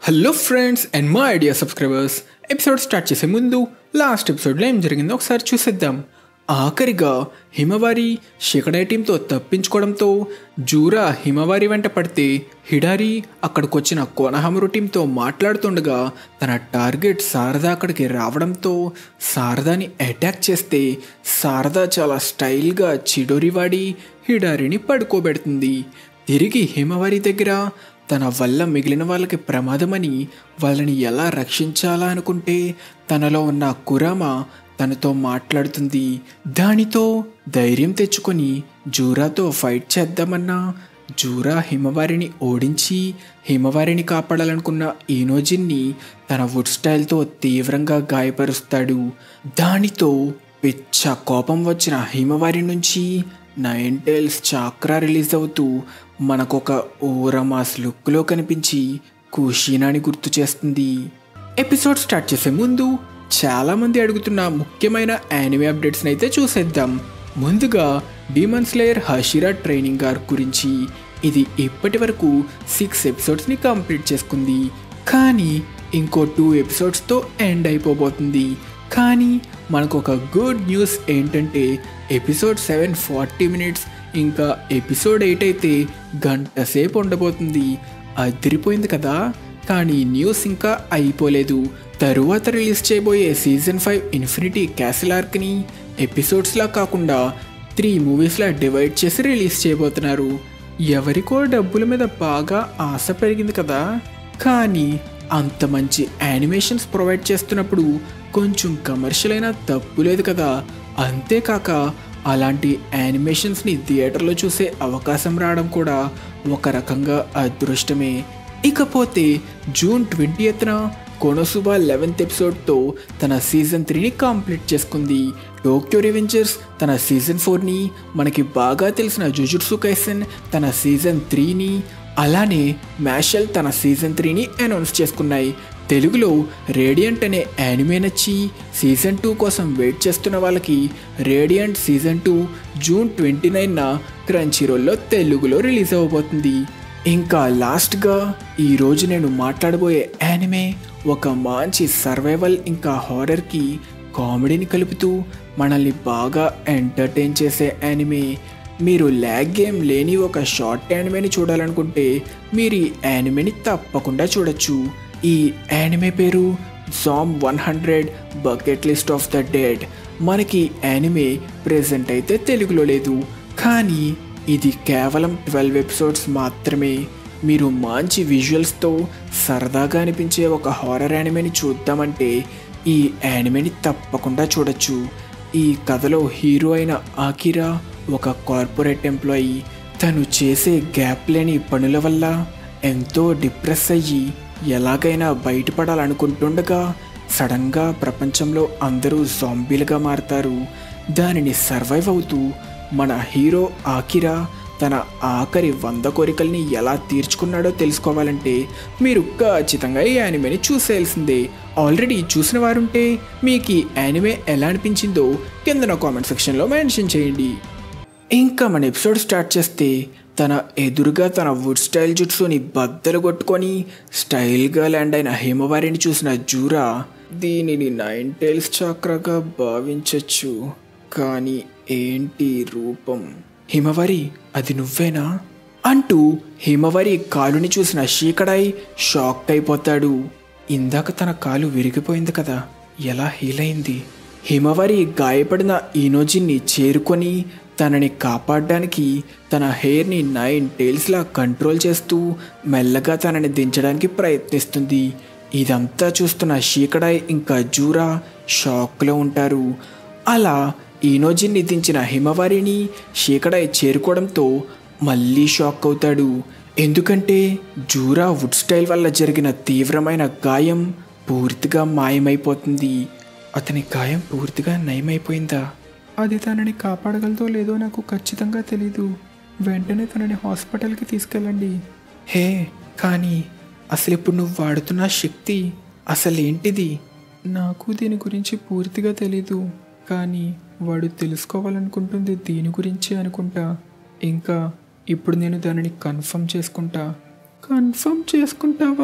hello friends and మా idea subscribers episode start చేసే ముందు లాస్ట్ ఎపిసోడ్లో ఏం జరిగిందో ఒకసారి చూసేద్దాం ఆఖరిగా హిమవారి షికడే టీంతో తప్పించుకోవడంతో జూరా హిమవారి వెంట పడితే హిడారి అక్కడికి వచ్చిన కోనహమరు టీంతో మాట్లాడుతుండగా తన టార్గెట్ శారద అక్కడికి రావడంతో శారదాని అటాక్ చేస్తే శారద చాలా స్టైల్గా చిడోరివాడి హిడారిని పడుకోబెడుతుంది తిరిగి హిమవారి దగ్గర తన వల్ల మిగిలిన వాళ్ళకి ప్రమాదమని వాళ్ళని ఎలా రక్షించాలా అనుకుంటే తనలో ఉన్న కురామ తనతో మాట్లాడుతుంది దానితో ధైర్యం తెచ్చుకొని జూరాతో ఫైట్ చేద్దామన్నా జూరా హిమవారిని ఓడించి హిమవారిని కాపాడాలనుకున్న ఈనోజిన్ని తన వుడ్ స్టైల్తో తీవ్రంగా గాయపరుస్తాడు దానితో పిచ్చ కోపం వచ్చిన హిమవారి నుంచి నైన్ టైల్స్ చాక్రా రిలీజ్ అవుతూ మనకొక ఓరమాస్ లుక్లో కనిపించి కుషీనాని గుర్తు చేస్తుంది ఎపిసోడ్ స్టార్ట్ చేసే ముందు చాలామంది అడుగుతున్న ముఖ్యమైన యానిమే అప్డేట్స్ని అయితే చూసేద్దాం ముందుగా demon slayer Hashira training arc గురించి ఇది ఇప్పటి వరకు సిక్స్ ఎపిసోడ్స్ని కంప్లీట్ చేసుకుంది కానీ ఇంకో టూ ఎపిసోడ్స్తో ఎండ్ అయిపోబోతుంది కానీ మనకు ఒక గుడ్ న్యూస్ ఏంటంటే ఎపిసోడ్ సెవెన్ ఫార్టీ మినిట్స్ ఇంకా ఎపిసోడ్ ఎయిట్ అయితే గంట సేపు ఉండబోతుంది అదిరిపోయింది కదా కానీ న్యూస్ ఇంకా అయిపోలేదు తరువాత రిలీజ్ చేయబోయే సీజన్ ఫైవ్ ఇన్ఫినిటీ క్యాసిల్ ఆర్క్ని ఎపిసోడ్స్లా కాకుండా త్రీ మూవీస్లా డివైడ్ చేసి రిలీజ్ చేయబోతున్నారు ఎవరికో డబ్బుల మీద బాగా ఆశ పెరిగింది కదా కానీ అంత మంచి యానిమేషన్స్ ప్రొవైడ్ చేస్తున్నప్పుడు కొంచెం కమర్షియల్ అయినా తప్పు లేదు కదా అంతేకాక అలాంటి యానిమేషన్స్ని థియేటర్లో చూసే అవకాశం రావడం కూడా ఒక రకంగా అదృష్టమే ఇకపోతే జూన్ ట్వంటీ ఎత్న కొనసుబా లెవెన్త్ ఎపిసోడ్తో తన సీజన్ త్రీని కంప్లీట్ చేసుకుంది టోక్యో రివెంజర్స్ తన సీజన్ ఫోర్ని మనకి బాగా తెలిసిన జుజుట్సు కైసన్ తన సీజన్ త్రీని అలానే మ్యాషల్ తన సీజన్ త్రీని అనౌన్స్ చేసుకున్నాయి తెలుగులో రేడియంట్ అనే యానిమే నచ్చి సీజన్ టూ కోసం వెయిట్ చేస్తున్న వాళ్ళకి Radiant season two June twenty నైన్న క్రంచీ రోల్లో తెలుగులో రిలీజ్ అవ్వబోతుంది ఇంకా లాస్ట్గా ఈరోజు నేను మాట్లాడబోయే యానిమే ఒక మంచి సర్వైవల్ ఇంకా హారర్కి కామెడీని కలుపుతూ మనల్ని బాగా ఎంటర్టైన్ చేసే యానిమే మీరు ల్యాగ్ గేమ్ లేని ఒక షార్ట్ యానిమేని చూడాలనుకుంటే మీరు ఈ యానిమేని తప్పకుండా చూడొచ్చు ఈ యానిమే పేరు Zom one hundred bucket list of the dead మనకి యానిమే ప్రెజెంట్ అయితే తెలుగులో లేదు కానీ ఇది కేవలం ట్వెల్వ్ ఎపిసోడ్స్ మాత్రమే మీరు మంచి విజువల్స్తో సరదాగా అనిపించే ఒక హారర్ యానిమేని చూద్దామంటే ఈ యానిమేని తప్పకుండా చూడొచ్చు ఈ కథలో హీరో అయిన ఆకిరా ఒక కార్పొరేట్ ఎంప్లాయీ తను చేసే గ్యాప్ లేని పనుల వల్ల ఎంతో డిప్రెస్ అయ్యి ఎలాగైనా బయటపడాలనుకుంటుండగా సడన్గా ప్రపంచంలో అందరూ జాంబీలుగా మారతారు దానిని సర్వైవ్ అవుతూ మన హీరో ఆకిరా తన ఆఖరి వంద కోరికల్ని ఎలా తీర్చుకున్నాడో తెలుసుకోవాలంటే మీరు ఖచ్చితంగా ఈ యానిమేని చూసేయాల్సిందే ఆల్రెడీ చూసిన వారుంటే మీకు ఈ యానిమే ఎలా అనిపించిందో కింద కామెంట్ సెక్షన్లో మెన్షన్ చేయండి ఇంకా మన ఎపిసోడ్ స్టార్ట్ చేస్తే తన ఎదురుగా తన వుడ్ స్టైల్ జుట్సుని బద్దలు కొట్టుకొని స్టైల్గా ల్యాండ్ అయిన హిమవారిని చూసిన జూరా దీనిని నైన్ టైల్స్ చక్రగా భావించవచ్చు కానీ ఏంటి రూపం హిమవరి అది నువ్వేనా అంటూ హిమవరి కాలుని చూసిన షీకడాయ్ షాక్ అయిపోతాడు ఇందాక తన కాలు విరిగిపోయింది కదా ఎలా హీల్ అయింది హిమవరి గాయపడిన ఈనోజిన్ని చేరుకొని తనని కాపాడడానికి తన హెయిర్ని నైన్ టైల్స్లా కంట్రోల్ చేస్తూ మెల్లగా తనని దించడానికి ప్రయత్నిస్తుంది ఇదంతా చూస్తున్న షీకడాయ్ ఇంకా జూరా షాక్లో ఉంటారు అలా ఈనోజిన్ని దించిన హిమవారిని షీకడాయ్ చేరుకోవడంతో మళ్ళీ షాక్ అవుతాడు ఎందుకంటే జూరా వుడ్ స్టైల్ వల్ల జరిగిన తీవ్రమైన గాయం పూర్తిగా మాయమైపోతుంది అతని గాయం పూర్తిగా నయమైపోయిందా అది తనని కాపాడగలదో లేదో నాకు ఖచ్చితంగా తెలీదు వెంటనే తనని హాస్పిటల్కి తీసుకెళ్ళండి హే కానీ అసలు ఇప్పుడు నువ్వు వాడుతున్న శక్తి అసలేంటిది నాకు దీని గురించి పూర్తిగా తెలీదు కానీ వాడు తెలుసుకోవాలనుకుంటుంది దీని గురించి అనుకుంటా ఇంకా ఇప్పుడు నేను దానిని కన్ఫర్మ్ చేసుకుంటా కన్ఫర్మ్ చేసుకుంటావా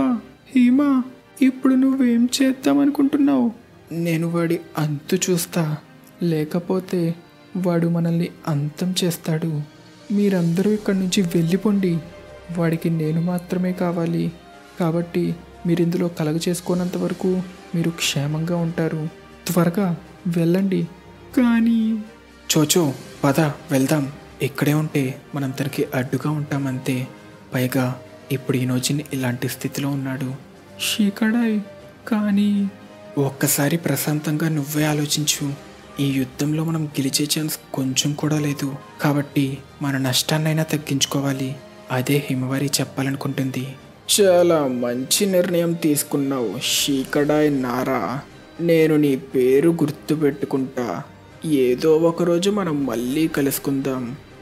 హీమా ఇప్పుడు నువ్వేం చేద్దామనుకుంటున్నావు నేను వాడి అంతు చూస్తా లేకపోతే వాడు మనల్ని అంతం చేస్తాడు మీరందరూ ఇక్కడి నుంచి వెళ్ళిపోండి వాడికి నేను మాత్రమే కావాలి కాబట్టి మీరు ఇందులో కలగ చేసుకోనంత వరకు మీరు క్షేమంగా ఉంటారు త్వరగా వెళ్ళండి కానీ చోచో పద వెళ్దాం ఇక్కడే ఉంటే మనం తనకి అడ్డుగా ఉంటామంతే పైగా ఇప్పుడు ఈ నోజిన్ ఇలాంటి స్థితిలో ఉన్నాడు షీకడాయ్ కానీ ఒక్కసారి ప్రశాంతంగా నువ్వే ఆలోచించు ఈ యుద్ధంలో మనం గెలిచే ఛాన్స్ కొంచెం కూడా లేదు కాబట్టి మన నష్టాన్నైనా తగ్గించుకోవాలి అదే హిమవారి చెప్పాలనుకుంటుంది చాలా మంచి నిర్ణయం తీసుకున్నావు షీకడాయ్ నారా నేను నీ పేరు గుర్తుపెట్టుకుంటా ఏదో ఒకరోజు మనం మళ్ళీ కలుసుకుందాం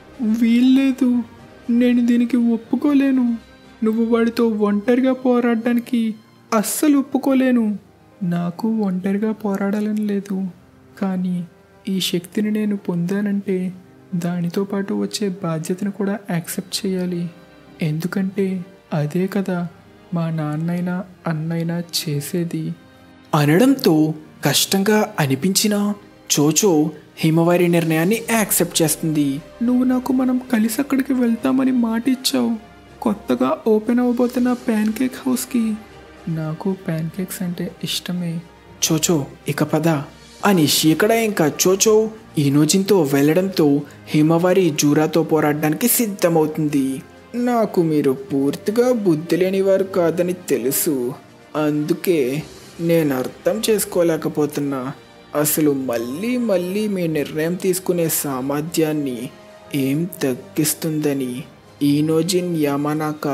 వీల్లేదు నేను దీనికి ఒప్పుకోలేను నువ్వు వాడితో ఒంటరిగా పోరాడడానికి అస్సలు ఒప్పుకోలేను నాకు ఒంటరిగా పోరాడాలని లేదు కానీ ఈ శక్తిని నేను పొందానంటే దానితో పాటు వచ్చే బాధ్యతను కూడా యాక్సెప్ట్ చేయాలి ఎందుకంటే అదే కదా మా నాన్నైనా అన్నైనా చేసేది అనడంతో కష్టంగా అనిపించినా చోచో హిమవారి నిర్ణయాన్ని యాక్సెప్ట్ చేస్తుంది నువ్వు నాకు మనం కలిసి అక్కడికి వెళ్తామని మాట ఇచ్చావు కొత్తగా ఓపెన్ అవ్వబోతున్న ప్యాన్ కేక్ హౌస్కి నాకు ప్యాన్ కేక్స్ అంటే ఇష్టమే చోచో ఇక పద అని శీకడ ఇంకా చోచో ఈ నోజిన్తో వెళ్ళడంతో హిమవారి జూరాతో పోరాడడానికి సిద్ధమవుతుంది నాకు మీరు పూర్తిగా బుద్ధి లేనివారు కాదని తెలుసు అందుకే నేను అర్థం చేసుకోలేకపోతున్నా అసలు మళ్ళీ మళ్ళీ మీ నిర్ణయం తీసుకునే సామర్థ్యాన్ని ఏం తగ్గిస్తుందని ఈ నోజిన్ యామానాక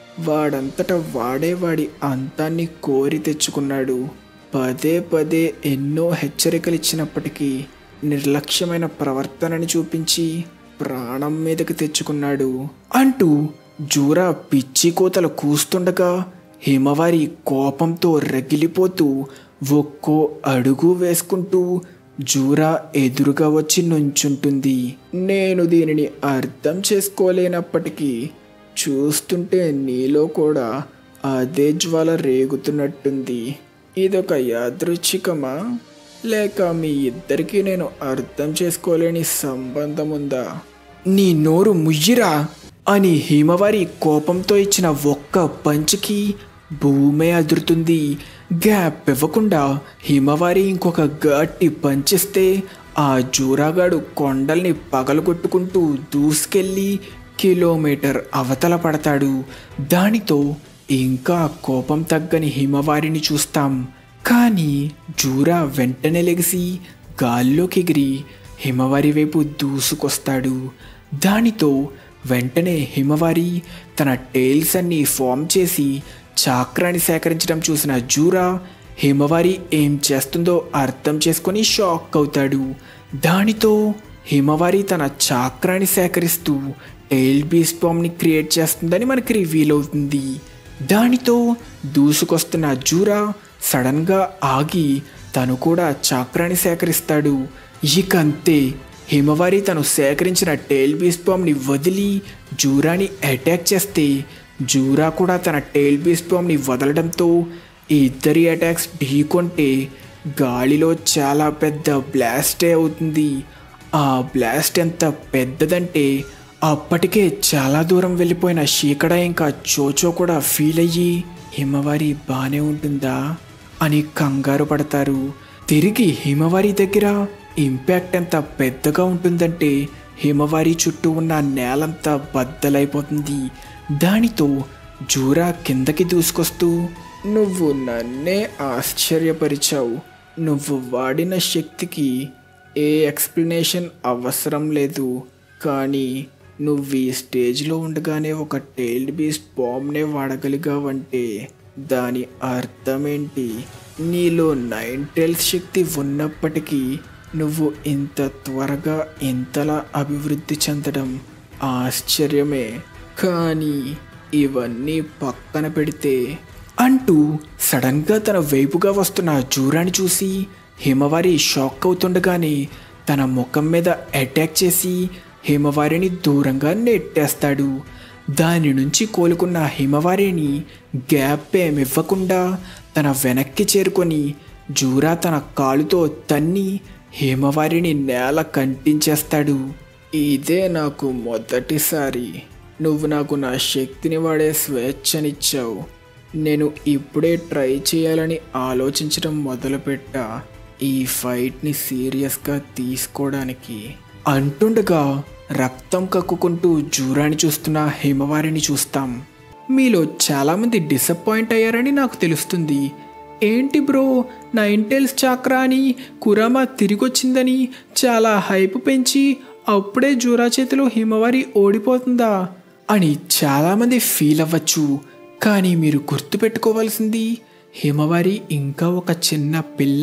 వాడంతట వాడే వాడి అంతాన్ని కోరి తెచ్చుకున్నాడు పదే పదే ఎన్నో హెచ్చరికలు ఇచ్చినప్పటికీ నిర్లక్ష్యమైన ప్రవర్తనని చూపించి ప్రాణం మీదకి తెచ్చుకున్నాడు అంటూ జూరా పిచ్చి కోతలు కూస్తుండగా హిమవారి కోపంతో రగిలిపోతూ ఒక్కో అడుగు వేసుకుంటూ జూరా ఎదురుగా వచ్చి నుంచుంటుంది నేను దీనిని అర్థం చేసుకోలేనప్పటికీ చూస్తుంటే నీలో కూడా అదే జ్వాల రేగుతున్నట్టుంది ఇదొక యాదృచ్ఛికమా లేక మీ ఇద్దరికీ నేను అర్థం చేసుకోలేని సంబంధం ఉందా నీ నోరు ముయ్యిరా అని హిమవారి కోపంతో ఇచ్చిన ఒక్క పంచికి భూమే అదురుతుంది గ్యాప్ ఇవ్వకుండా హిమవారి ఇంకొక గట్టి పంచిస్తే ఆ జూరాగాడు కొండల్ని పగలగొట్టుకుంటూ దూసుకెళ్ళి కిలోమీటర్ అవతల పడతాడు దానితో ఇంకా కోపం తగ్గని హిమవారిని చూస్తాం కానీ జూరా వెంటనే లెగిసి గాల్లోకి ఎగిరి హిమవారి వైపు దూసుకొస్తాడు దానితో వెంటనే హిమవారి తన టైల్స్ అన్ని ఫామ్ చేసి చాక్రాన్ని సేకరించడం చూసిన జూరా హిమవారి ఏం చేస్తుందో అర్థం చేసుకొని షాక్ అవుతాడు దానితో హిమవారి తన చాక్రాన్ని సేకరిస్తూ టైల్ బీస్ట్ బాంబ్ని క్రియేట్ చేస్తుందని మనకి రివీల్ అవుతుంది దానితో దూసుకొస్తున్న జూరా సడన్గా ఆగి తను కూడా చాక్రాన్ని సేకరిస్తాడు ఇక అంతే హిమవారి తను సేకరించిన టైల్ బీస్ట్ బాంబ్ని వదిలి జూరాని అటాక్ చేస్తే జూరా కూడా తన టైల్ బీస్ట్ బాంబ్ని వదలడంతో ఈ ఇద్దరి అటాక్స్ ఢీకొంటే గాలిలో చాలా పెద్ద బ్లాస్టే అవుతుంది ఆ బ్లాస్ట్ ఎంత పెద్దదంటే అప్పటికే చాలా దూరం వెళ్ళిపోయిన శీకడ ఇంకా చోచో కూడా ఫీల్ అయ్యి హిమవారి బానే ఉంటుందా అని కంగారు పడతారు తిరిగి హిమవారి దగ్గర ఇంపాక్ట్ ఎంత పెద్దగా ఉంటుందంటే హిమవారి చుట్టూ ఉన్న నేలంతా బద్దలైపోతుంది దానితో జూరా కిందకి దూసుకొస్తూ నువ్వు నన్నే ఆశ్చర్యపరిచావు నువ్వు వాడిన శక్తికి ఏ ఎక్స్ప్లెనేషన్ అవసరం లేదు కానీ నువ్వు ఈ స్టేజ్లో ఉండగానే ఒక టైల్డ్ బీస్ట్ బాంబ్నే వాడగలిగావంటే దాని అర్థమేంటి నీలో నైన్ టైల్స్ శక్తి ఉన్నప్పటికీ నువ్వు ఇంత త్వరగా ఇంతలా అభివృద్ధి చెందడం ఆశ్చర్యమే కానీ ఇవన్నీ పక్కన పెడితే అంటూ సడన్గా తన వైపుగా వస్తున్న జూరాని చూసి హిమవారి షాక్ అవుతుండగానే తన ముఖం మీద అటాక్ చేసి హిమవారిని దూరంగా నెట్టేస్తాడు దాని నుంచి కోలుకున్న హిమవారిని గ్యాప్ ఏమివ్వకుండా తన వెనక్కి చేరుకొని జూరా తన కాలుతో తన్ని హిమవారిని నేల కంటించేస్తాడు ఇదే నాకు మొదటిసారి నువ్వు నాకు నా శక్తిని వాడే స్వేచ్ఛనిచ్చావు నేను ఇప్పుడే ట్రై చేయాలని ఆలోచించడం మొదలుపెట్టా ఈ ఫైట్ని సీరియస్గా తీసుకోవడానికి అంటుండగా రక్తం కక్కుకుంటూ జూరాని చూస్తున్న హిమవారిని చూస్తాం మీలో చాలామంది డిసప్పాయింట్ అయ్యారని నాకు తెలుస్తుంది ఏంటి బ్రో నా ఇంటెల్స్ చాక్రా అని కురామా తిరిగొచ్చిందని చాలా హైప్ పెంచి అప్పుడే జూరా చేతిలో హిమవారి ఓడిపోతుందా అని చాలామంది ఫీల్ అవ్వచ్చు కానీ మీరు గుర్తుపెట్టుకోవాల్సింది హిమవారి ఇంకా ఒక చిన్న పిల్ల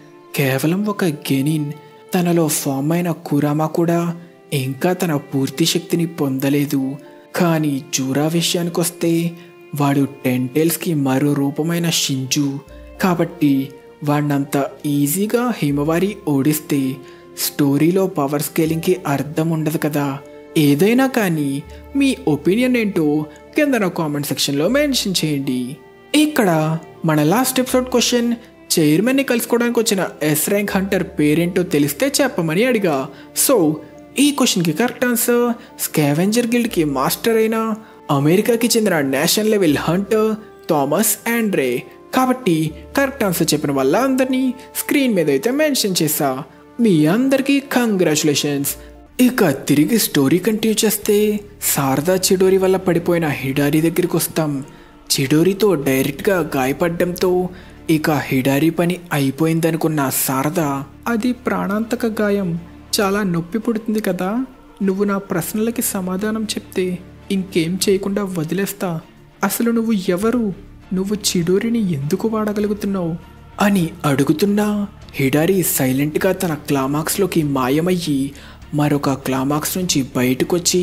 కేవలం ఒక గెనిన్ తనలో ఫామ్ అయిన కురామా కూడా ఇంకా తన పూర్తి శక్తిని పొందలేదు కానీ జూరా విషయానికొస్తే వాడు టెంటెల్స్కి మరో రూపమైన షింజు కాబట్టి వాడినంత ఈజీగా హిమవారి ఓడిస్తే స్టోరీలో పవర్ స్కేలింగ్కి అర్థం ఉండదు కదా ఏదైనా కానీ మీ ఒపీనియన్ ఏంటో కింద నా కామెంట్ సెక్షన్లో మెన్షన్ చేయండి ఇక్కడ మన లాస్ట్ ఎపిసోడ్ క్వశ్చన్ చైర్మన్ని కలుసుకోవడానికి వచ్చిన ఎస్ ర్యాంక్ హంటర్ పేరేంటో తెలిస్తే చెప్పమని అడిగా సో ఈ క్వశ్చన్కి కరెక్ట్ ఆన్సర్ స్కావెంజర్ గిల్డ్కి మాస్టర్ అయిన అమెరికాకి చెందిన national level hunter Thomas Andre కాబట్టి కరెక్ట్ ఆన్సర్ చెప్పిన వాళ్ళ అందరినీ స్క్రీన్ మీద అయితే మెన్షన్ చేసా మీ అందరికీ కంగ్రాచులేషన్స్ ఇక తిరిగి స్టోరీ కంటిన్యూ చేస్తే శారదా చిడోరి వల్ల పడిపోయిన హిడారి దగ్గరికి వస్తాం చిడోరితో డైరెక్ట్గా గాయపడడంతో ఇక హిడారి పని అయిపోయిందనుకున్న శారద అది ప్రాణాంతక గాయం చాలా నొప్పి పుడుతుంది కదా నువ్వు నా ప్రశ్నలకి సమాధానం చెప్తే ఇంకేం చేయకుండా వదిలేస్తా అసలు నువ్వు ఎవరు నువ్వు చిడోరిని ఎందుకు వాడగలుగుతున్నావు అని అడుగుతున్నా హిడారి సైలెంట్గా తన క్లామాక్స్లోకి మాయమయ్యి మరొక క్లామాక్స్ నుంచి బయటకొచ్చి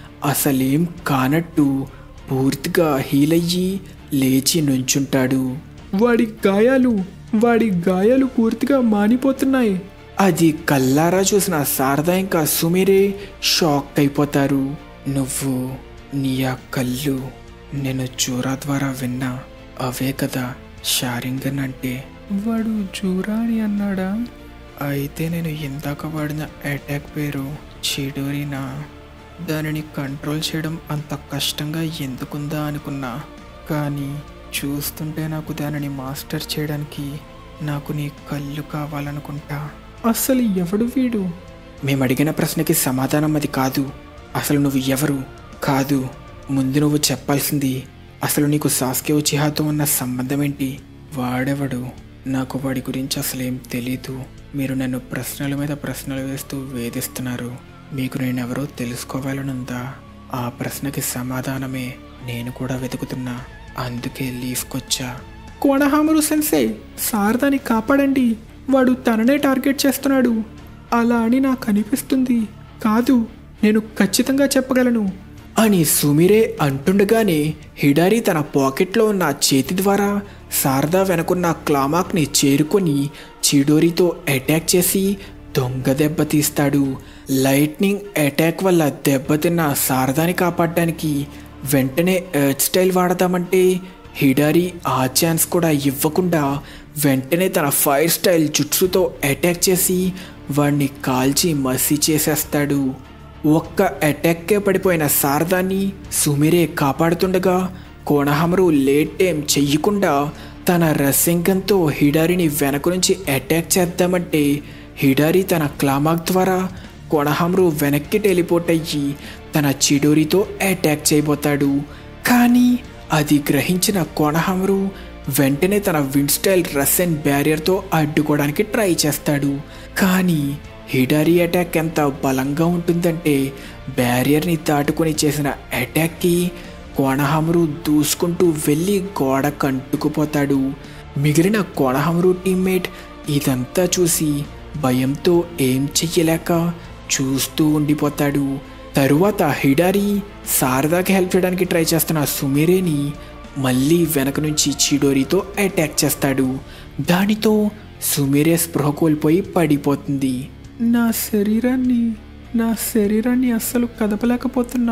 అసలేం కానట్టు పూర్తిగా హీలయ్యి లేచి నుంచుంటాడు వాడి గాయాలు వాడి గాయాలు పూర్తిగా మానిపోతున్నాయి అది కల్లారా చూసిన శారద ఇంకా సుమిరే షాక్ అయిపోతారు నువ్వు నీ ఆ కళ్ళు నేను చూరా ద్వారా విన్నా అవే కదా షారింగన్ అంటే వాడు జూరా అని అన్నాడా అయితే నేను ఇందాక వాడిన అటాక్ పేరు చిడోరినా దానిని కంట్రోల్ చేయడం అంత కష్టంగా ఎందుకుందా అనుకున్నా కానీ చూస్తుంటే నాకు దానిని మాస్టర్ చేయడానికి నాకు నీ కళ్ళు కావాలనుకుంటా అసలు ఎవడు వీడు మేము అడిగిన ప్రశ్నకి సమాధానం అది కాదు అసలు నువ్వు ఎవరు కాదు ముందు నువ్వు చెప్పాల్సింది అసలు నీకు సాస్కే ఉచిహాతో ఉన్న సంబంధం ఏంటి వాడెవడు నాకు వాడి గురించి అసలేం తెలీదు మీరు నన్ను ప్రశ్నల మీద ప్రశ్నలు వేస్తూ వేధిస్తున్నారు మీకు నేనెవరో తెలుసుకోవాలనుందా ఆ ప్రశ్నకి సమాధానమే నేను కూడా వెతుకుతున్నా అందుకే లీఫ్కొచ్చా కోణహామరు సెన్సే శారదాని కాపాడండి వాడు తననే టార్గెట్ చేస్తున్నాడు అలా అని నాకు అనిపిస్తుంది కాదు నేను ఖచ్చితంగా చెప్పగలను అని సుమిరే అంటుండగానే హిడారి తన పాకెట్లో ఉన్న చేతి ద్వారా శారదా వెనకున్న క్లామాక్ని చేరుకొని చిడోరితో అటాక్ చేసి దొంగ దెబ్బ తీస్తాడు లైట్నింగ్ అటాక్ వల్ల దెబ్బతిన్న శారదాని కాపాడడానికి వెంటనే ఎర్త్ స్టైల్ వాడదామంటే హిడారి ఆ ఛాన్స్ కూడా ఇవ్వకుండా వెంటనే తన ఫైర్ స్టైల్ జుట్సుతో అటాక్ చేసి వాడిని కాల్చి మసి చేసేస్తాడు ఒక్క అటాక్కే పడిపోయిన శారదాన్ని సుమిరే కాపాడుతుండగా కోణహమరు లేట్ టైం చెయ్యకుండా తన రసింగంతో హిడారిని వెనక నుంచి అటాక్ చేద్దామంటే హిడారి తన క్లామాక్ ద్వారా కోణహమరు వెనక్కి టెలిపోర్ట్ అయ్యి తన చిడోరితో అటాక్ చేయబోతాడు కానీ అది గ్రహించిన కోణహమరు వెంటనే తన విండ్ స్టైల్ రసెన్ బ్యారియర్తో అడ్డుకోవడానికి ట్రై చేస్తాడు కానీ హిడారి అటాక్ ఎంత బలంగా ఉంటుందంటే బ్యారియర్ని దాటుకొని చేసిన అటాక్కి కోణహమరు దూసుకుంటూ వెళ్ళి గోడ కంటుకుపోతాడు మిగిలిన కోణహమరు టీమ్మేట్ ఇదంతా చూసి భయంతో ఏం చెయ్యలేక చూస్తూ ఉండిపోతాడు తరువాత హిడారి శారదాకి హెల్ప్ చేయడానికి ట్రై చేస్తున్న సుమిరేని మళ్ళీ వెనక నుంచి చిడోరితో అటాక్ చేస్తాడు దానితో సుమిరే స్పృహ కోల్పోయి పడిపోతుంది నా శరీరాన్ని నా శరీరాన్ని అస్సలు కదపలేకపోతున్నా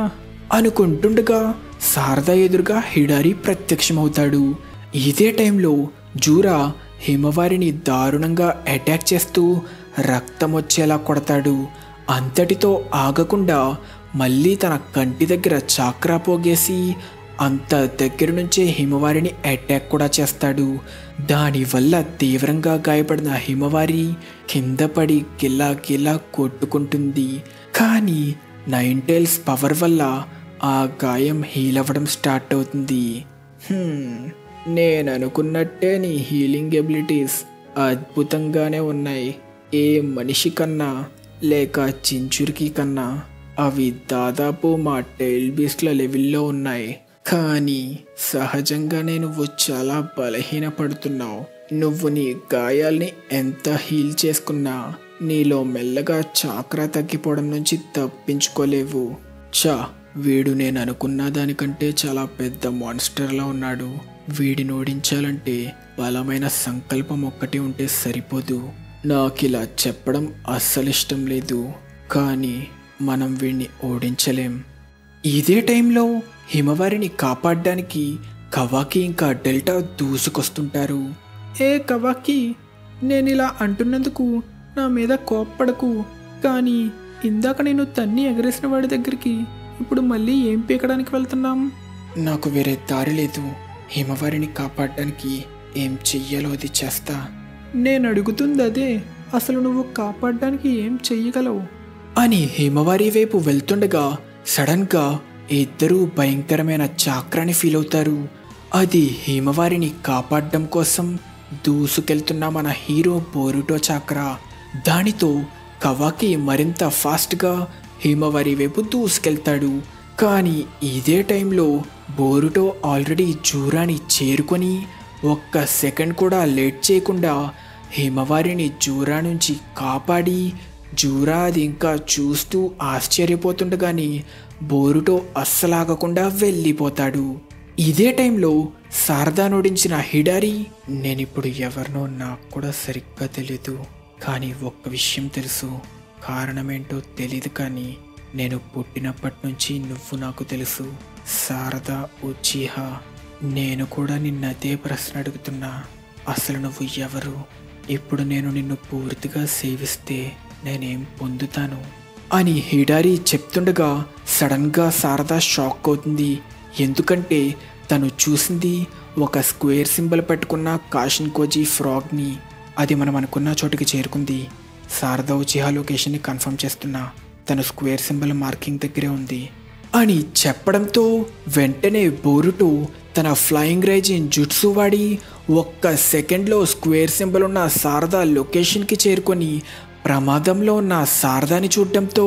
అనుకుంటుండగా శారద ఎదురుగా హిడారి ప్రత్యక్షమవుతాడు ఇదే టైంలో జూరా హిమవారిని దారుణంగా అటాక్ చేస్తూ రక్తం వచ్చేలా కొడతాడు అంతటితో ఆగకుండా మళ్ళీ తన కంటి దగ్గర చాక్రా పోగేసి అంత దగ్గర నుంచే హిమవారిని అటాక్ కూడా చేస్తాడు దానివల్ల తీవ్రంగా గాయపడిన హిమవారి కింద పడి గిల్లా గిల్లా కొట్టుకుంటుంది కానీ నైన్ టైల్స్ పవర్ వల్ల ఆ గాయం హీల్ అవ్వడం స్టార్ట్ అవుతుంది హ్మ్, నేను అనుకున్నట్టే నీ హీలింగ్ ఎబిలిటీస్ అద్భుతంగానే ఉన్నాయి ఏ మనిషి కన్నా లేక చించురికి కన్నా అవి దాదాపు మా టైల్ బీస్ట్ల లెవెల్లో ఉన్నాయి కానీ సహజంగానే నువ్వు చాలా బలహీనపడుతున్నావు నువ్వు నీ గాయాల్ని ఎంత హీల్ చేసుకున్నా నీలో మెల్లగా చాక్రా తగ్గిపోవడం నుంచి తప్పించుకోలేవు చా వీడు నేను అనుకున్న దానికంటే చాలా పెద్ద మాన్స్టర్లా ఉన్నాడు వీడిని ఓడించాలంటే బలమైన సంకల్పం ఒక్కటి ఉంటే సరిపోదు నాకిలా చెప్పడం అస్సలు ఇష్టం లేదు కానీ మనం వీడిని ఓడించలేం ఇదే టైంలో హిమవారిని కాపాడడానికి కవాకి ఇంకా డెల్టా దూసుకొస్తుంటారు ఏ కవాకి నేను ఇలా అంటున్నందుకు నా మీద కోప్పడకు కానీ ఇందాక నేను తన్ని ఎగరేసిన వాడి దగ్గరికి ఇప్పుడు మళ్ళీ ఏం పీకడానికి వెళ్తున్నాం నాకు వేరే దారి లేదు హిమవారిని కాపాడడానికి ఏం చెయ్యాలో అది చేస్తా నేను అడుగుతుంది అదే అసలు నువ్వు కాపాడడానికి ఏం చెయ్యగలవు అని హిమవారి వైపు వెళ్తుండగా సడన్గా ఇద్దరూ భయంకరమైన చాక్రాని ఫీల్ అవుతారు అది హిమవారిని కాపాడడం కోసం దూసుకెళ్తున్న మన హీరో బోరుటో చాక్రా దానితో కవాకి మరింత ఫాస్ట్గా హిమవారి వైపు దూసుకెళ్తాడు కానీ ఇదే టైంలో బోరుటో ఆల్రెడీ జూరాని చేరుకొని ఒక్క సెకండ్ కూడా లేట్ చేయకుండా హిమవారిని జూరా నుంచి కాపాడి జూరా అది ఇంకా చూస్తూ ఆశ్చర్యపోతుండగాని బోరుటో అస్సలాగకుండా వెళ్ళిపోతాడు ఇదే టైంలో శారదా నోడించిన హిడారి నేనిప్పుడు ఎవరినో నాకు కూడా సరిగ్గా తెలీదు కానీ ఒక్క విషయం తెలుసు కారణమేంటో తెలీదు కానీ నేను పుట్టినప్పటి నుంచి నువ్వు నాకు తెలుసు శారదా ఉచిహా నేను కూడా నిన్నదే ప్రశ్న అడుగుతున్నా అసలు నువ్వు ఎవరు ఇప్పుడు నేను నిన్ను పూర్తిగా సేవిస్తే నేనేం పొందుతాను అని హిడారి చెప్తుండగా సడన్గా శారదా షాక్ అవుతుంది ఎందుకంటే తను చూసింది ఒక స్క్వేర్ సింబల్ పెట్టుకున్న కాషన్ కోజీ ఫ్రాగ్ని అది మనం అనుకున్న చోటుకి చేరుకుంది శారదా ఉచిహా లొకేషన్ని కన్ఫర్మ్ చేస్తున్నా తను స్క్వేర్ సింబల్ మార్కింగ్ దగ్గరే ఉంది అని చెప్పడంతో వెంటనే బోరుటు తన ఫ్లయింగ్ రైజిన్ జుట్సు వాడి ఒక్క సెకండ్లో స్క్వేర్ సింబల్ ఉన్న శారదా లొకేషన్కి చేరుకొని ప్రమాదంలో ఉన్న శారదాని చూడటంతో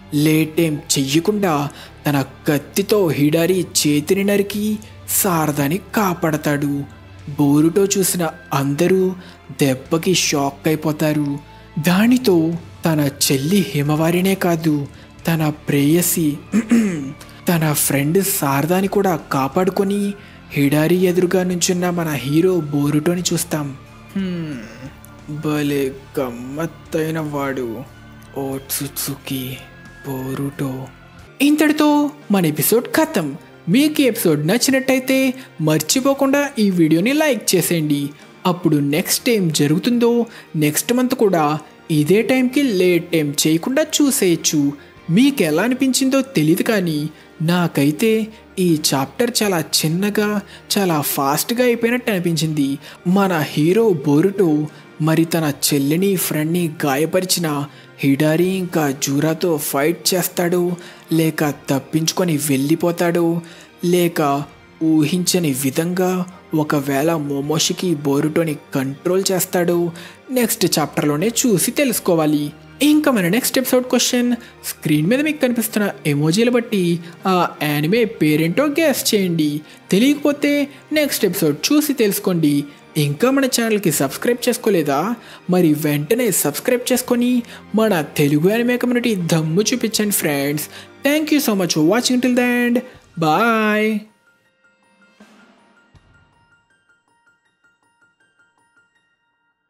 లేటేం చెయ్యకుండా తన కత్తితో హిడారి చేతిని నరికి శారదాని కాపాడతాడు బోరుటో చూసిన అందరూ దెబ్బకి షాక్ అయిపోతారు దానితో తన చెల్లి హిమవారినే కాదు తన ప్రేయసి తన ఫ్రెండ్ శారదాని కూడా కాపాడుకొని హిడారి ఎదురుగా నుంచున్న మన హీరో బోరుటోని చూస్తాం హ్మ్, భలే గమ్మత్తైన వాడు ఓట్సుకి బోరుటో ఇంతటితో మన ఎపిసోడ్ ఖతం మీకు ఈ ఎపిసోడ్ నచ్చినట్టయితే మర్చిపోకుండా ఈ వీడియోని లైక్ చేసేయండి అప్పుడు నెక్స్ట్ ఏం జరుగుతుందో నెక్స్ట్ మంత్ కూడా ఇదే టైంకి లేట్ టైం చేయకుండా చూసేయచ్చు మీకు ఎలా అనిపించిందో తెలియదు కానీ నాకైతే ఈ చాప్టర్ చాలా చిన్నగా చాలా ఫాస్ట్గా అయిపోయినట్టు అనిపించింది మన హీరో బోరుటో మరి తన చెల్లిని ఫ్రెండ్ని గాయపరిచిన హిడారి ఇంకా జూరాతో ఫైట్ చేస్తాడో లేక తప్పించుకొని వెళ్ళిపోతాడో లేక ఊహించని విధంగా ఒకవేళ మోమోషికి బోరుటోని కంట్రోల్ చేస్తాడో నెక్స్ట్ చాప్టర్లోనే చూసి తెలుసుకోవాలి ఇంకా మన నెక్స్ట్ ఎపిసోడ్ క్వశ్చన్ స్క్రీన్ మీద మీకు కనిపిస్తున్న ఎమోజీలు బట్టి ఆ యానిమే పేరేంటో గ్యాస్ చేయండి తెలియకపోతే నెక్స్ట్ ఎపిసోడ్ చూసి తెలుసుకోండి ఇంకా మన ఛానల్కి సబ్స్క్రైబ్ చేసుకోలేదా మరి వెంటనే సబ్స్క్రైబ్ చేసుకొని మన తెలుగు యానిమే కమ్యూనిటీ దమ్ము చూపించండి friends thank you so much for watching till the end bye